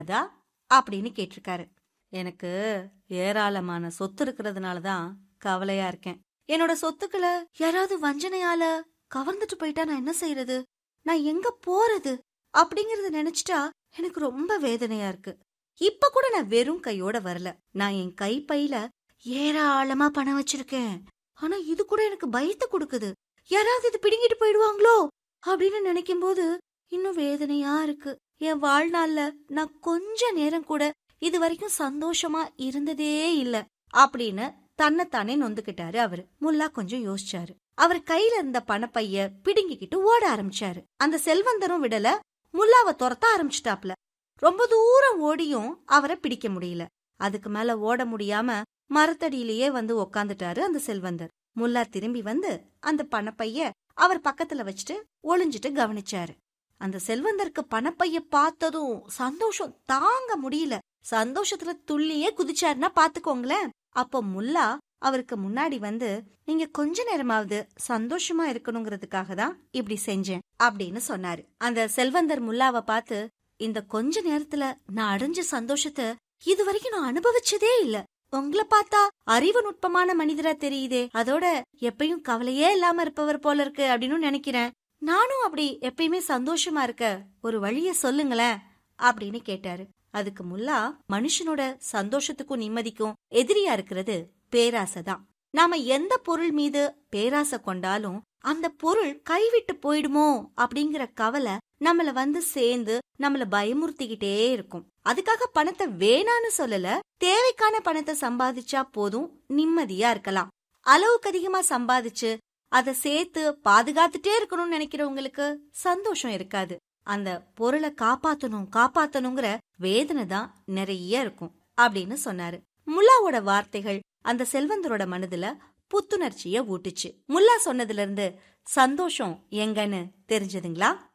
அதா அப்படின்னு கேட்டிருக்காரு எனக்கு ஏராளமான சொத்து இருக்கிறதுனால தான் கவலையா இருக்கேன் என்னோட சொத்துக்களை யாராவது வஞ்சனையால கவர்ந்துட்டு போயிட்டா நான் என்ன செய்யறது நான் எங்க போறது அப்படிங்கறத நினைச்சிட்டா எனக்கு ரொம்ப வேதனையா இருக்கு இப்ப கூட நான் வெறும் கையோட வரல நான் என் கைப்பையில ஏராளமா பணம் வச்சிருக்கேன் ஆனா இது கூட எனக்கு பயத்தை கொடுக்குது யாராவது இது பிடுங்கிட்டு போயிடுவாங்களோ அப்படின்னு நினைக்கும் போது இன்னும் வேதனையா இருக்கு என் வாழ்நாள்ல நான் கொஞ்ச நேரம் கூட இது வரைக்கும் சந்தோஷமா இருந்ததே இல்ல அப்படின்னு தன்னைத்தானே நொந்துக்கிட்டாரு அவரு முல்லா கொஞ்சம் யோசிச்சாரு அவர் கையில இருந்த பணப்பைய பிடுங்கிக்கிட்டு ஓட ஆரம்பிச்சாரு அந்த செல்வந்தரும் விடல முல்லாவை துரத்த ஆரம்பிச்சிட்டாப்ல ரொம்ப தூரம் ஓடியும் அவரை பிடிக்க முடியல அதுக்கு மேல ஓட முடியாம மரத்தடியிலேயே வந்து உக்காந்துட்டாரு அந்த செல்வந்தர் முல்லா திரும்பி வந்து அந்த பணப்பைய அவர் பக்கத்துல வச்சுட்டு ஒளிஞ்சிட்டு கவனிச்சாரு அந்த செல்வந்தருக்கு பணப்பைய பார்த்ததும் சந்தோஷம் தாங்க முடியல சந்தோஷத்துல துள்ளியே குதிச்சாருன்னா பாத்துக்கோங்களேன் அப்போ முல்லா அவருக்கு முன்னாடி வந்து நீங்க கொஞ்ச நேரமாவது சந்தோஷமா இருக்கணுங்கிறதுக்காக தான் இப்படி செஞ்சேன் அப்படின்னு சொன்னாரு அந்த செல்வந்தர் முல்லாவை பார்த்து இந்த கொஞ்ச நேரத்துல நான் அடைஞ்ச சந்தோஷத்தை இது வரைக்கும் நான் அனுபவிச்சதே இல்ல உங்களை பார்த்தா அறிவு நுட்பமான மனிதரா தெரியுதே அதோட எப்பயும் கவலையே இல்லாம இருப்பவர் போல இருக்கு அப்படின்னு நினைக்கிறேன் நானும் அப்படி எப்பயுமே சந்தோஷமா இருக்க ஒரு வழிய சொல்லுங்களேன் அப்படின்னு கேட்டாரு அதுக்கு முல்லா மனுஷனோட சந்தோஷத்துக்கும் நிம்மதிக்கும் எதிரியா இருக்கிறது பேராசை தான் நாம எந்த பொருள் மீது பேராசை கொண்டாலும் அந்த பொருள் கைவிட்டு போயிடுமோ அப்படிங்கிற கவலை நம்மள வந்து சேர்ந்து நம்மள பயமுறுத்திக்கிட்டே இருக்கும் அதுக்காக பணத்தை வேணான்னு சொல்லல தேவைக்கான பணத்தை சம்பாதிச்சா போதும் நிம்மதியா இருக்கலாம் அளவுக்கு அதிகமா சம்பாதிச்சு அதை சேர்த்து பாதுகாத்துட்டே இருக்கணும்னு நினைக்கிறவங்களுக்கு சந்தோஷம் இருக்காது அந்த பொருளை காப்பாத்தணும் காப்பாத்தணுங்கிற வேதனை தான் நிறைய இருக்கும் அப்படின்னு சொன்னாரு முல்லாவோட வார்த்தைகள் அந்த செல்வந்தரோட மனதுல புத்துணர்ச்சிய ஊட்டுச்சு முல்லா சொன்னதுல இருந்து சந்தோஷம் எங்கன்னு தெரிஞ்சதுங்களா